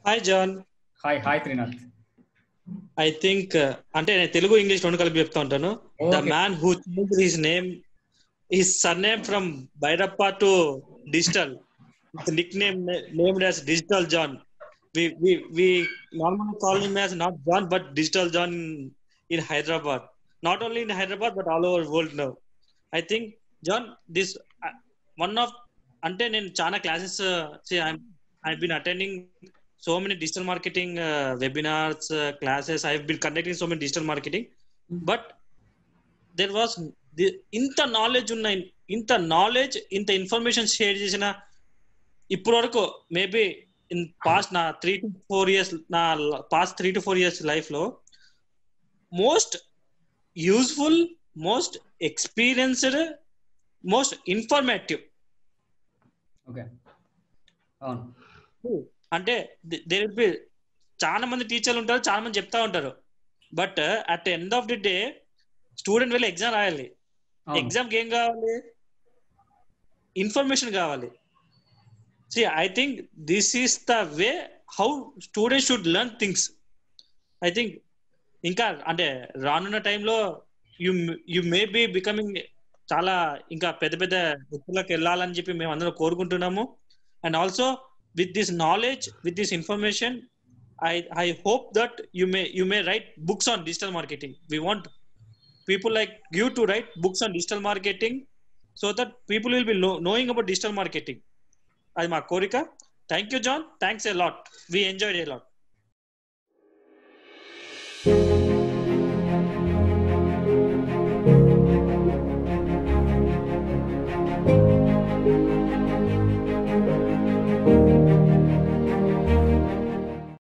Hi John hi hi Trinath I think అంటే నేను Telugu English రెండు కలిపి చెప్తా ఉంటాను the Okay. Man who change his name his surname from Byrappa to digital nickname named as digital John we we we normally call him as not John but Digital John in Hyderabad. Not only in Hyderabad but all over world now. I think John, this uh, one of అంటే నేను చాలా classes I been attending so many digital marketing webinars classes I been conducting so many digital marketing but there was ఇంత knowledge ఉన్న ఇంత knowledge ఇంత information share చేసిన ఇప్పటి వరకు మేబీ ఇన్ పాస్ట్ నా త్రీ టు ఫోర్ ఇయర్స్ నా past three to four years life లో most useful most experienced most informative okay అవును అంటే దేర్ విల్ బి చాలా మంది టీచర్లు ఉంటారు చాలా మంది చెప్తా ఉంటారు but at end of the day student వెళ్ళి ఎగ్జామ్ రాయాలి అవును ఎగ్జామ్ ఏం కావాలి ఇన్ఫర్మేషన్ కావాలి see I think this is the way how student should learn things I think ఇంకా అంటే రానున్న టైంలో you you may be becoming చాలా ఇంకా పెద్ద పెద్ద వృత్తులకు వెళ్ళాలని చెప్పి మేము అందరం కోరుకుంటున్నాము and also with this knowledge with this information I I hope that you may you may write books on digital marketing we want people like you to write books on digital marketing so that people will be know, knowing about digital marketing అది మా కోరిక thank you John thanks a lot we enjoyed a lot